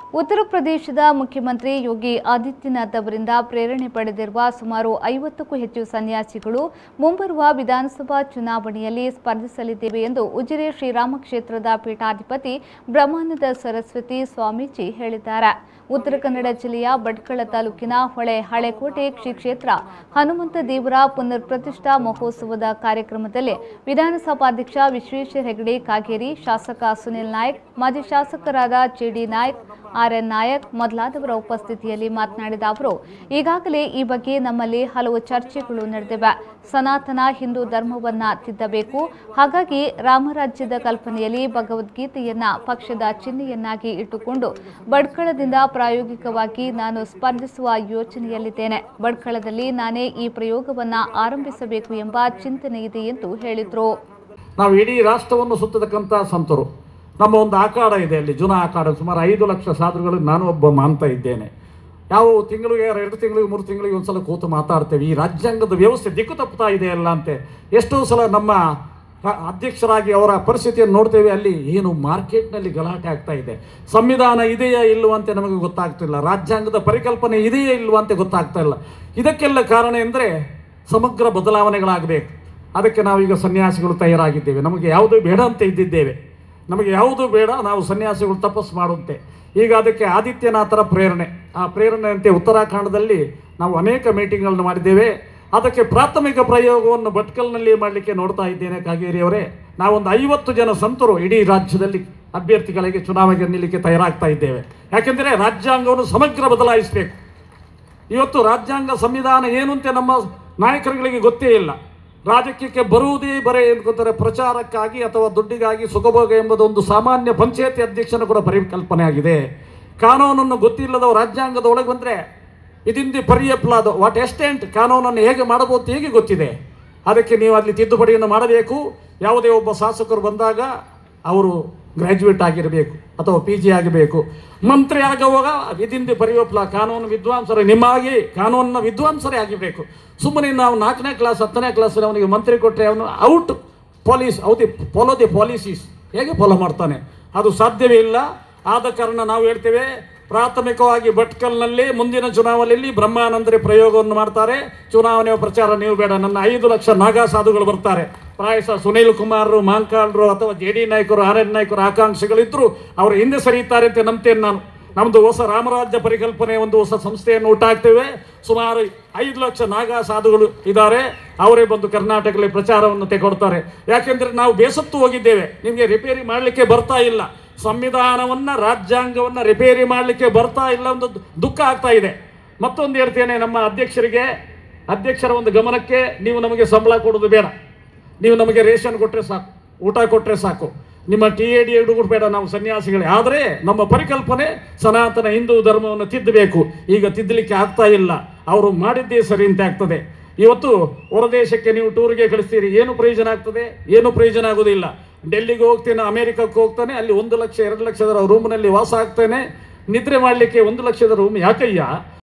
ಉತ್ತರ ಪ್ರದೇಶದ ಮುಖ್ಯಮಂತ್ರಿ ಯೋಗಿ ಆದಿತ್ಯನಾಥ್ ಅವರಿಂದ ಪ್ರೇರಣೆ ಪಡೆದಿರುವ ಸುಮಾರು ಐವತ್ತಕ್ಕೂ ಹೆಚ್ಚು ಸನ್ಯಾಸಿಗಳು ಮುಂಬರುವ ವಿಧಾನಸಭಾ ಚುನಾವಣೆಯಲ್ಲಿ ಸ್ಪರ್ಧಿಸಲಿದ್ದೇವೆ ಎಂದು ಉಜಿರೆ ಶ್ರೀರಾಮ ಕ್ಷೇತ್ರದ ಪೀಠಾಧಿಪತಿ ಬ್ರಹ್ಮಾನಂದ ಸರಸ್ವತಿ ಸ್ವಾಮೀಜಿ ಹೇಳಿದ್ದಾರೆ ಉತ್ತರ ಕನ್ನಡ ಜಿಲ್ಲೆಯ ಭಟ್ಕಳ ತಾಲೂಕಿನ ಹೊಳೆ ಹಳೆಕೋಟೆ ಶ್ರೀ ಕ್ಷೇತ್ರ ಹನುಮಂತ ದೇವರ ಪುನರ್ ಪ್ರತಿಷ್ಠಾ ಮಹೋತ್ಸವದ ಕಾರ್ಯಕ್ರಮದಲ್ಲಿ ವಿಧಾನಸಭಾಧ್ಯಕ್ಷ ವಿಶ್ವೇಶ್ವರ ಹೆಗಡೆ ಕಾಗೇರಿ ಶಾಸಕ ಸುನಿಲ್ ನಾಯ್ಕ್ ಮಾಜಿ ಶಾಸಕರಾದ ಜೆಡಿ ನಾಯ್ಕ್ ಆರ್ಎನ್ ನಾಯಕ್ ಮೊದಲಾದವರ ಉಪಸ್ಥಿತಿಯಲ್ಲಿ ಮಾತನಾಡಿದ ಅವರು ಈಗಾಗಲೇ ಈ ಬಗ್ಗೆ ನಮ್ಮಲ್ಲಿ ಹಲವು ಚರ್ಚೆಗಳು ನಡೆದಿವೆ ಸನಾತನ ಹಿಂದೂ ಧರ್ಮವನ್ನ ತಿದ್ದಬೇಕು ಹಾಗಾಗಿ ರಾಮರಾಜ್ಯದ ಕಲ್ಪನೆಯಲ್ಲಿ ಭಗವದ್ಗೀತೆಯನ್ನ ಪಕ್ಷದ ಚಿಹ್ನೆಯನ್ನಾಗಿ ಇಟ್ಟುಕೊಂಡು ಬಡ್ಕಳದಿಂದ ಪ್ರಾಯೋಗಿಕವಾಗಿ ನಾನು ಸ್ಪರ್ಧಿಸುವ ಯೋಚನೆಯಲ್ಲಿದ್ದೇನೆ ಬಡ್ಕಳದಲ್ಲಿ ನಾನೇ ಈ ಪ್ರಯೋಗವನ್ನ ಆರಂಭಿಸಬೇಕು ಎಂಬ ಚಿಂತನೆ ಇದೆ ಎಂದು ಹೇಳಿದರು ನಾವು ಇಡೀ ರಾಷ್ಟ್ರವನ್ನು ಸುತ್ತತಕ್ಕಂಥ ಸಂತರು ನಮ್ಮ ಒಂದು ಆಖಾಡ ಇದೆ ಅಲ್ಲಿ ಜುನ ಆಖಾಡ ಸುಮಾರು ಐದು ಲಕ್ಷ ಸಾಧುಗಳು ನಾನು ಒಬ್ಬ ಮಾನ್ತಾ ಇದ್ದೇನೆ ಯಾವ ತಿಂಗಳಿಗೆ ಎರಡು ತಿಂಗಳಿಗೆ ಮೂರು ತಿಂಗಳಿಗೆ ಒಂದ್ಸಲ ಕೂತು ಮಾತಾಡ್ತೇವೆ ಈ ರಾಜ್ಯಾಂಗದ ವ್ಯವಸ್ಥೆ ದಿಕ್ಕು ತಪ್ಪುತ್ತಾ ಇದೆ ಅಲ್ಲ ಅಂತೆ ಎಷ್ಟೋ ಸಲ ನಮ್ಮ ರ- ಅಧ್ಯಕ್ಷರಾಗಿ ಅವರ ಪರಿಸ್ಥಿತಿಯನ್ನು ನೋಡ್ತೇವೆ ಅಲ್ಲಿ ಏನು ಮಾರ್ಕೆಟ್ನಲ್ಲಿ ಗಲಾಟೆ ಆಗ್ತಾ ಇದೆ ಸಂವಿಧಾನ ಇದೆಯಾ ಇಲ್ಲವಂತೆ ನಮಗೆ ಗೊತ್ತಾಗ್ತಿಲ್ಲ ರಾಜ್ಯಾಂಗದ ಪರಿಕಲ್ಪನೆ ಇದೆಯಾ ಇಲ್ವಂತೆ ಗೊತ್ತಾಗ್ತಾ ಇಲ್ಲ ಇದಕ್ಕೆಲ್ಲ ಕಾರಣ ಎಂದರೆ ಸಮಗ್ರ ಬದಲಾವಣೆಗಳಾಗಬೇಕು ಅದಕ್ಕೆ ನಾವೀಗ ಸನ್ಯಾಸಿಗಳು ತಯಾರಾಗಿದ್ದೇವೆ ನಮಗೆ ಯಾವುದು ಬೇಡ ಅಂತ ಇದ್ದಿದ್ದೇವೆ ನಮಗೆ ಯಾವುದು ಬೇಡ ನಾವು ಸನ್ಯಾಸಿಗಳು ತಪಸ್ಸು ಮಾಡುತ್ತೆ ಈಗ ಅದಕ್ಕೆ ಆದಿತ್ಯನಾಥರ ಪ್ರೇರಣೆ ಆ ಪ್ರೇರಣೆಯಂತೆ ಉತ್ತರಾಖಂಡದಲ್ಲಿ ನಾವು ಅನೇಕ ಮೀಟಿಂಗ್ಗಳನ್ನು ಮಾಡಿದ್ದೇವೆ ಅದಕ್ಕೆ ಪ್ರಾಥಮಿಕ ಪ್ರಯೋಗವನ್ನು ಭಟ್ಕಲ್ನಲ್ಲಿ ಮಾಡಲಿಕ್ಕೆ ನೋಡ್ತಾ ಇದ್ದೇನೆ ಕಾಗೇರಿಯವರೇ ನಾವೊಂದು ಐವತ್ತು ಜನ ಸಂತರು ಇಡೀ ರಾಜ್ಯದಲ್ಲಿ ಅಭ್ಯರ್ಥಿಗಳಿಗೆ ಚುನಾವಣೆಗೆ ನಿಲ್ಲಕ್ಕೆ ತಯಾರಾಗ್ತಾ ಇದ್ದೇವೆ ಯಾಕೆಂದರೆ ರಾಜ್ಯಾಂಗವನ್ನು ಸಮಗ್ರ ಬದಲಾಯಿಸಬೇಕು ಇವತ್ತು ರಾಜ್ಯಾಂಗ ಸಂವಿಧಾನ ಏನು ಅಂತ ನಮ್ಮ ನಾಯಕರುಗಳಿಗೆ ಗೊತ್ತೇ ಇಲ್ಲ ರಾಜಕೀಯಕ್ಕೆ ಬರುವುದೇ ಬರೇ ಎನ್ಕೋತಾರೆ ಪ್ರಚಾರಕ್ಕಾಗಿ ಅಥವಾ ದುಡ್ಡಿಗಾಗಿ ಸುಖಭೋಗ ಎಂಬುದೊಂದು ಸಾಮಾನ್ಯ ಪಂಚಾಯತಿ ಅಧ್ಯಕ್ಷನ ಕೂಡ ಪರಿಕಲ್ಪನೆ ಆಗಿದೆ ಕಾನೂನನ್ನು ಗೊತ್ತಿಲ್ಲದವ ರಾಜ್ಯಾಂಗದ ಒಳಗೆ ಬಂದರೆ ಇದಿಂದಿ ಪರಿಯಪ್ಲಾದ ವಾಟ್ ಎಸ್ಟೆಂಟ್ ಕಾನೂನನ್ನು ಹೇಗೆ ಮಾಡಬಹುದು ಅಂತ ಹೇಗೆ ಗೊತ್ತಿದೆ ಅದಕ್ಕೆ ನೀವು ಅಲ್ಲಿ ತಿದ್ದುಪಡಿಯನ್ನು ಮಾಡಬೇಕು ಯಾವುದೇ ಒಬ್ಬ ಶಾಸಕರು ಬಂದಾಗ ಅವರು ಗ್ರ್ಯಾಜುಯೇಟ್ ಆಗಿರಬೇಕು ಅಥವಾ ಪಿ ಜಿ ಆಗಬೇಕು ಮಂತ್ರಿ ಆಗುವಾಗ ವಿಧಿಂದಿ ಬರೆಯೋಪ್ಲ ಕಾನೂನು ವಿದ್ವಾಂಸರೇ ನಿಮ್ಮಾಗಿ ಕಾನೂನಿನ ವಿದ್ವಾಂಸರೇ ಆಗಿರಬೇಕು ಸುಮ್ಮನೆ ನಾವು ನಾಲ್ಕನೇ ಕ್ಲಾಸ್ ಹತ್ತನೇ ಕ್ಲಾಸ್ ಅವನಿಗೆ ಮಂತ್ರಿ ಕೊಟ್ಟರೆ ಅವನು ಔಟ್ ಪಾಲಿಸ್ ಔದಿ ಫಾಲೋ ದಿ ಪಾಲಿಸೀಸ್ ಹೇಗೆ ಫಾಲೋ ಮಾಡ್ತಾನೆ ಅದು ಸಾಧ್ಯವೇ ಇಲ್ಲ ಆದ ಕಾರಣ ನಾವು ಹೇಳ್ತೇವೆ ಪ್ರಾಥಮಿಕವಾಗಿ ಭಟ್ಕಲ್ನಲ್ಲಿ ಮುಂದಿನ ಚುನಾವಣೆಯಲ್ಲಿ ಬ್ರಹ್ಮಾನಂದರಿ ಪ್ರಯೋಗವನ್ನು ಮಾಡ್ತಾರೆ ಚುನಾವಣೆಯ ಪ್ರಚಾರ ನೀವು ಬೇಡ ನನ್ನ ಐದು ಲಕ್ಷ ನಾಗಾ ಸಾಧುಗಳು ಬರ್ತಾರೆ ಪ್ರಾಯಶಃ ಸುನೀಲ್ ಕುಮಾರರು ಮಾಂಕಾಳ್ರು ಅಥವಾ ಜೆ ಡಿ ನಾಯಕರು ಆರ್ ಎನ್ ನಾಯಕರು ಆಕಾಂಕ್ಷಿಗಳಿದ್ರು ಅವರು ಹಿಂದೆ ಸರಿಯುತ್ತಾರೆ ಅಂತ ನಂಬ್ತೇನೆ ನಾನು ನಮ್ಮದು ಹೊಸ ರಾಮರಾಜ್ಯ ಪರಿಕಲ್ಪನೆ ಒಂದು ಹೊಸ ಸಂಸ್ಥೆಯನ್ನು ಹುಟ್ಟಾಕ್ತೇವೆ ಸುಮಾರು ಐದು ಲಕ್ಷ ನಾಗಾ ಸಾಧುಗಳು ಇದ್ದಾರೆ ಅವರೇ ಬಂದು ಕರ್ನಾಟಕದಲ್ಲಿ ಪ್ರಚಾರವನ್ನು ತೆಗೊಡ್ತಾರೆ ಯಾಕೆಂದ್ರೆ ನಾವು ಬೇಸತ್ತು ಹೋಗಿದ್ದೇವೆ ನಿಮಗೆ ರಿಪೇರಿ ಮಾಡಲಿಕ್ಕೆ ಬರ್ತಾ ಇಲ್ಲ ಸಂವಿಧಾನವನ್ನ ರಾಜ್ಯಾಂಗವನ್ನ ರಿಪೇರಿ ಮಾಡಲಿಕ್ಕೆ ಬರ್ತಾ ಇಲ್ಲ ಒಂದು ದುಃಖ ಆಗ್ತಾ ಇದೆ ಮತ್ತೊಂದು ಹೇಳ್ತೇನೆ ನಮ್ಮ ಅಧ್ಯಕ್ಷರಿಗೆ ಅಧ್ಯಕ್ಷರ ಒಂದು ಗಮನಕ್ಕೆ ನೀವು ನಮಗೆ ಸಂಬಳ ಕೊಡೋದು ಬೇಡ ನೀವು ನಮಗೆ ರೇಷನ್ ಕೊಟ್ಟರೆ ಸಾಕು ಊಟ ಕೊಟ್ಟರೆ ಸಾಕು ನಿಮ್ಮ ಟಿ ಎ ಡಿ ಹುಡುಗರು ಬೇಡ ನಾವು ಸನ್ಯಾಸಿಗಳೇ ಆದರೆ ನಮ್ಮ ಪರಿಕಲ್ಪನೆ ಸನಾತನ ಹಿಂದೂ ಧರ್ಮವನ್ನು ತಿದ್ದಬೇಕು ಈಗ ತಿದ್ದಲಿಕ್ಕೆ ಆಗ್ತಾ ಇಲ್ಲ ಅವರು ಮಾಡಿದ್ದೇ ಸರಿ ಅಂತ ಆಗ್ತದೆ ಇವತ್ತು ಹೊರದೇಶಕ್ಕೆ ನೀವು ಟೂರ್ಗೆ ಕಳಿಸ್ತೀರಿ ಏನು ಪ್ರಯೋಜನ ಆಗ್ತದೆ ಏನು ಪ್ರಯೋಜನ ಆಗೋದಿಲ್ಲ ಡೆಲ್ಲಿಗೆ ಹೋಗ್ತೇನೆ ಅಮೆರಿಕಕ್ಕೆ ಹೋಗ್ತಾನೆ ಅಲ್ಲಿ ಒಂದು ಲಕ್ಷ ಎರಡು ಲಕ್ಷದ ರೂಮ್ನಲ್ಲಿ ವಾಸ ಆಗ್ತೇನೆ ನಿದ್ರೆ ಮಾಡಲಿಕ್ಕೆ ಒಂದು ಲಕ್ಷದ ರೂಮ್ ಯಾಕಯ್ಯ